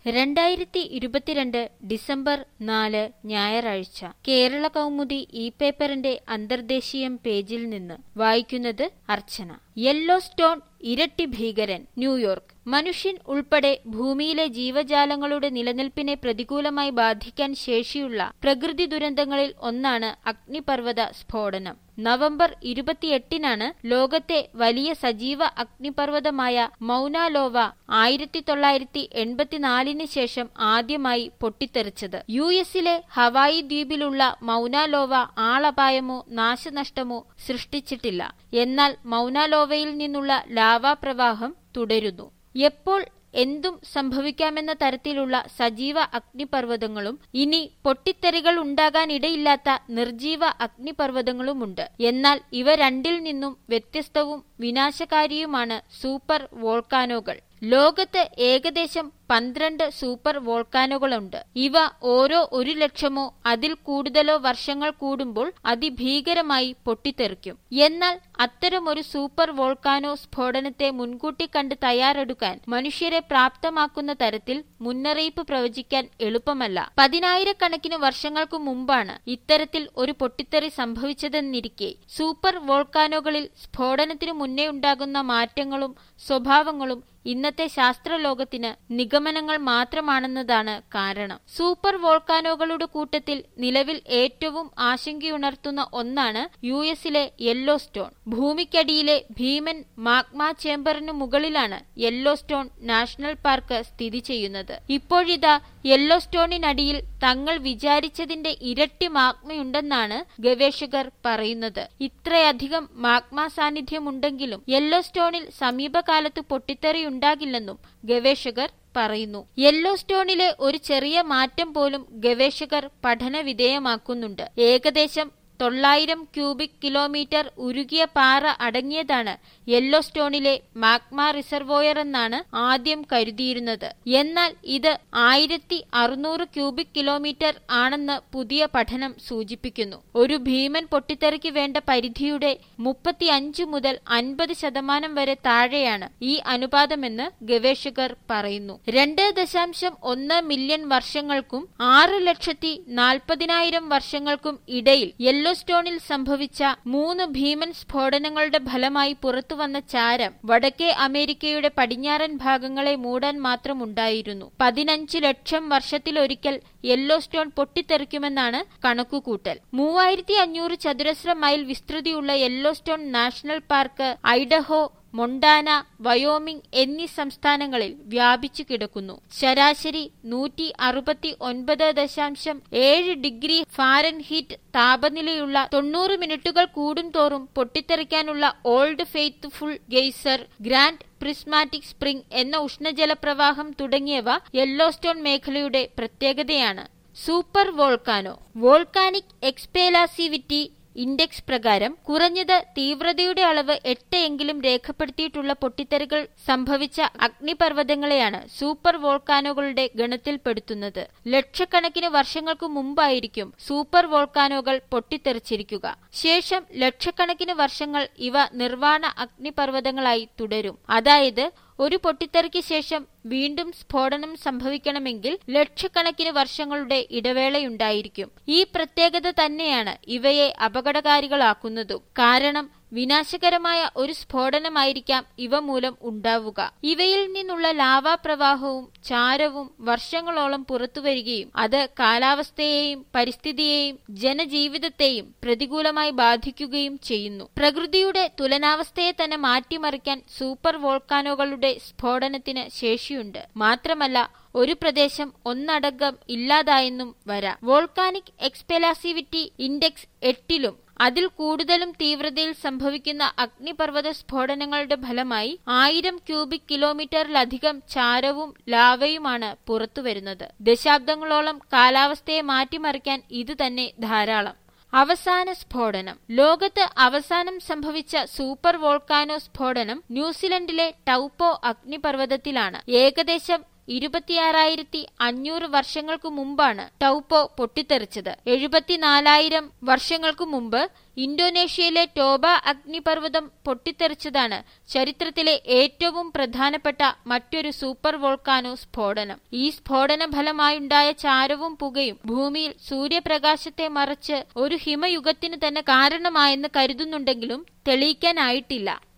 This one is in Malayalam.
രണ്ടായിരത്തി ഇരുപത്തിരണ്ട് ഡിസംബർ നാല് ഞായറാഴ്ച കേരള കൗമുദി ഇ പേപ്പറിന്റെ അന്തർദേശീയം പേജിൽ നിന്ന് വായിക്കുന്നത് അർച്ചന യെല്ലോ സ്റ്റോൺ ഇരട്ടി ഭീകരൻ ന്യൂയോർക്ക് മനുഷ്യൻ ഉൾപ്പെടെ ഭൂമിയിലെ ജീവജാലങ്ങളുടെ നിലനിൽപ്പിനെ പ്രതികൂലമായി ബാധിക്കാൻ ശേഷിയുള്ള പ്രകൃതി ദുരന്തങ്ങളിൽ ഒന്നാണ് അഗ്നിപർവ്വത സ്ഫോടനം നവംബർ ഇരുപത്തിയെട്ടിനാണ് ലോകത്തെ വലിയ സജീവ അഗ്നിപർവ്വതമായ മൗനാലോവ ആയിരത്തി തൊള്ളായിരത്തി എൺപത്തിനാലിന് ശേഷം ആദ്യമായി പൊട്ടിത്തെറിച്ചത് യു എസിലെ ഹവായി ദ്വീപിലുള്ള മൗനാലോവ ആളപായമോ നാശനഷ്ടമോ സൃഷ്ടിച്ചിട്ടില്ല എന്നാൽ മൗനാലോവയിൽ നിന്നുള്ള ലാവാപ്രവാഹം തുടരുന്നു എപ്പോൾ എന്തും സംഭവിക്കാമെന്ന തരത്തിലുള്ള സജീവ അഗ്നിപർവ്വതങ്ങളും ഇനി പൊട്ടിത്തെറികൾ ഉണ്ടാകാനിടയില്ലാത്ത നിർജീവ അഗ്നിപർവ്വതങ്ങളുമുണ്ട് എന്നാൽ ഇവ രണ്ടിൽ നിന്നും വ്യത്യസ്തവും വിനാശകാരിയുമാണ് സൂപ്പർ വോൾക്കാനോകൾ ലോകത്ത് ഏകദേശം പന്ത്രണ്ട് സൂപ്പർ വോൾക്കാനുകളുണ്ട് ഇവ ഓരോ ഒരു ലക്ഷമോ അതിൽ കൂടുതലോ വർഷങ്ങൾ കൂടുമ്പോൾ അതിഭീകരമായി പൊട്ടിത്തെറിക്കും എന്നാൽ അത്തരമൊരു സൂപ്പർ വോൾക്കാനോ സ്ഫോടനത്തെ മുൻകൂട്ടി കണ്ട് തയ്യാറെടുക്കാൻ മനുഷ്യരെ പ്രാപ്തമാക്കുന്ന തരത്തിൽ മുന്നറിയിപ്പ് പ്രവചിക്കാൻ എളുപ്പമല്ല പതിനായിരക്കണക്കിന് വർഷങ്ങൾക്കു മുമ്പാണ് ഇത്തരത്തിൽ ഒരു പൊട്ടിത്തെറി സംഭവിച്ചതെന്നിരിക്കെ സൂപ്പർ വോൾക്കാനോകളിൽ സ്ഫോടനത്തിനു മുന്നേ ഉണ്ടാകുന്ന മാറ്റങ്ങളും സ്വഭാവങ്ങളും ഇന്നത്തെ ശാസ്ത്രലോകത്തിന് നിഗമനങ്ങൾ മാത്രമാണെന്നതാണ് കാരണം സൂപ്പർ വോൾക്കാനോകളുടെ കൂട്ടത്തിൽ നിലവിൽ ഏറ്റവും ആശങ്കയുണർത്തുന്ന ഒന്നാണ് യു എസിലെ യെല്ലോ സ്റ്റോൺ ഭൂമിക്കടിയിലെ ഭീമൻ മാഗ്മ ചേംബറിനു മുകളിലാണ് യെല്ലോ സ്റ്റോൺ നാഷണൽ പാർക്ക് സ്ഥിതി ചെയ്യുന്നത് ഇപ്പോഴിതാ യെല്ലോ സ്റ്റോണിനടിയിൽ തങ്ങൾ വിചാരിച്ചതിന്റെ ഇരട്ടി മാഗ്മയുണ്ടെന്നാണ് ഗവേഷകർ പറയുന്നത് ഇത്രയധികം മാഗ്മ സാന്നിധ്യമുണ്ടെങ്കിലും യെല്ലോ സ്റ്റോണിൽ സമീപകാലത്ത് പൊട്ടിത്തെറിയുണ്ടാകില്ലെന്നും ഗവേഷകർ പറയുന്നു യെല്ലോ സ്റ്റോണിലെ ഒരു ചെറിയ മാറ്റം പോലും ഗവേഷകർ പഠന വിധേയമാക്കുന്നുണ്ട് ഏകദേശം തൊള്ളായിരം ക്യൂബിക് കിലോമീറ്റർ ഉരുകിയ പാറ അടങ്ങിയതാണ് യെല്ലോ സ്റ്റോണിലെ മാഗ്മ റിസർവോയർ എന്നാണ് ആദ്യം കരുതിയിരുന്നത് എന്നാൽ ഇത് ആയിരത്തി അറുന്നൂറ് ക്യൂബിക് കിലോമീറ്റർ ആണെന്ന് പുതിയ പഠനം സൂചിപ്പിക്കുന്നു ഒരു ഭീമൻ പൊട്ടിത്തെറിക്ക് വേണ്ട പരിധിയുടെ മുപ്പത്തിയഞ്ച് മുതൽ അൻപത് ശതമാനം വരെ താഴെയാണ് ഈ അനുപാതമെന്ന് ഗവേഷകർ പറയുന്നു രണ്ട് ദശാംശം ഒന്ന് മില്യൺ വർഷങ്ങൾക്കും ആറ് ലക്ഷത്തി നാൽപ്പതിനായിരം വർഷങ്ങൾക്കും ഇടയിൽ യെല്ലോ സ്റ്റോണിൽ സംഭവിച്ച മൂന്ന് ഭീമൻ സ്ഫോടനങ്ങളുടെ ഫലമായി പുറത്തുവന്ന ചാരം വടക്കേ അമേരിക്കയുടെ പടിഞ്ഞാറൻ ഭാഗങ്ങളെ മൂടാൻ മാത്രമുണ്ടായിരുന്നു പതിനഞ്ച് ലക്ഷം വർഷത്തിലൊരിക്കൽ യെല്ലോ സ്റ്റോൺ പൊട്ടിത്തെറിക്കുമെന്നാണ് കണക്കുകൂട്ടൽ മൂവായിരത്തി അഞ്ഞൂറ് ചതുരശ്ര മൈൽ വിസ്തൃതിയുള്ള Yellowstone national park Idaho Montana Wyoming എന്നീ സംസ്ഥാനങ്ങളിൽ വ്യാപിച്ചു കിടക്കുന്നു ശരാശരി നൂറ്റി അറുപത്തി ഒൻപത് ദശാംശം ഏഴ് ഡിഗ്രി ഫാരൻഹീറ്റ് താപനിലയുള്ള തൊണ്ണൂറ് മിനിറ്റുകൾ കൂടുംതോറും പൊട്ടിത്തെറിക്കാനുള്ള Old Faithful geyser Grand Prismatic Spring എന്ന ഉഷ്ണജലപ്രവാഹം തുടങ്ങിയവ യെല്ലോസ്റ്റോൺ മേഖലയുടെ പ്രത്യേകതയാണ് super volcano volcanic explosivity index പ്രകാരം കുറഞ്ഞത് തീവ്രതയുടെ അളവ് എട്ട് എങ്കിലും രേഖപ്പെടുത്തിയിട്ടുള്ള പൊട്ടിത്തെറികൾ സംഭവിച്ച അഗ്നിപർവ്വതങ്ങളെയാണ് സൂപ്പർ വോൾക്കാനോകളുടെ ഗണത്തിൽപ്പെടുത്തുന്നത് ലക്ഷക്കണക്കിന് വർഷങ്ങൾക്ക് മുമ്പായിരിക്കും സൂപ്പർ വോൾക്കാനോകൾ പൊട്ടിത്തെറിച്ചിരിക്കുക ശേഷം ലക്ഷക്കണക്കിന് വർഷങ്ങൾ ഇവ നിർവാണ അഗ്നിപർവ്വതങ്ങളായി തുടരും അതായത് ഒരു പൊട്ടിത്തെറിക്ക് ശേഷം വീണ്ടും സ്ഫോടനം സംഭവിക്കണമെങ്കിൽ ലക്ഷക്കണക്കിന് വർഷങ്ങളുടെ ഇടവേളയുണ്ടായിരിക്കും ഈ പ്രത്യേകത തന്നെയാണ് ഇവയെ അപകടകാരികളാക്കുന്നതും കാരണം വിനാശകരമായ ഒരു സ്ഫോടനമായിരിക്കാം ഇവ മൂലം ഉണ്ടാവുക ഇവയിൽ നിന്നുള്ള ലാവാപ്രവാഹവും ചാരവും വർഷങ്ങളോളം പുറത്തുവരികയും അത് കാലാവസ്ഥയെയും പരിസ്ഥിതിയെയും ജനജീവിതത്തെയും പ്രതികൂലമായി ബാധിക്കുകയും ചെയ്യുന്നു പ്രകൃതിയുടെ തുലനാവസ്ഥയെ തന്നെ മാറ്റിമറിക്കാൻ സൂപ്പർ വോൾക്കാനോകളുടെ സ്ഫോടനത്തിന് ശേഷിയുണ്ട് മാത്രമല്ല ഒരു പ്രദേശം ഒന്നടങ്കം ഇല്ലാതായെന്നും വരാം വോൾക്കാനിക് എക്സ്പെലാസിവിറ്റി ഇൻഡെക്സ് എട്ടിലും അതിൽ കൂടുതലും തീവ്രതയിൽ സംഭവിക്കുന്ന അഗ്നിപർവ്വത സ്ഫോടനങ്ങളുടെ ഫലമായി ആയിരം ക്യൂബിക് കിലോമീറ്ററിലധികം ചാരവും ലാവയുമാണ് പുറത്തുവരുന്നത് ദശാബ്ദങ്ങളോളം കാലാവസ്ഥയെ മാറ്റിമറിക്കാൻ ഇത് തന്നെ ധാരാളം അവസാന സ്ഫോടനം ലോകത്ത് അവസാനം സംഭവിച്ച സൂപ്പർ വോൾക്കാനോ സ്ഫോടനം ന്യൂസിലൻഡിലെ ടൌപ്പോ അഗ്നിപർവ്വതത്തിലാണ് ഏകദേശം ഇരുപത്തിയാറായിരത്തി അഞ്ഞൂറ് വർഷങ്ങൾക്കു മുമ്പാണ് ടൗപ്പോ പൊട്ടിത്തെറിച്ചത് എഴുപത്തിനാലായിരം വർഷങ്ങൾക്കു മുമ്പ് ഇന്തോനേഷ്യയിലെ ടോബ അഗ്നിപർവ്വതം പൊട്ടിത്തെറിച്ചതാണ് ചരിത്രത്തിലെ ഏറ്റവും പ്രധാനപ്പെട്ട മറ്റൊരു സൂപ്പർ വോൾക്കാനോ സ്ഫോടനം ഈ സ്ഫോടന ഫലമായുണ്ടായ ചാരവും പുകയും ഭൂമിയിൽ സൂര്യപ്രകാശത്തെ മറച്ച് ഒരു ഹിമയുഗത്തിന് തന്നെ കാരണമായെന്ന് കരുതുന്നുണ്ടെങ്കിലും തെളിയിക്കാനായിട്ടില്ല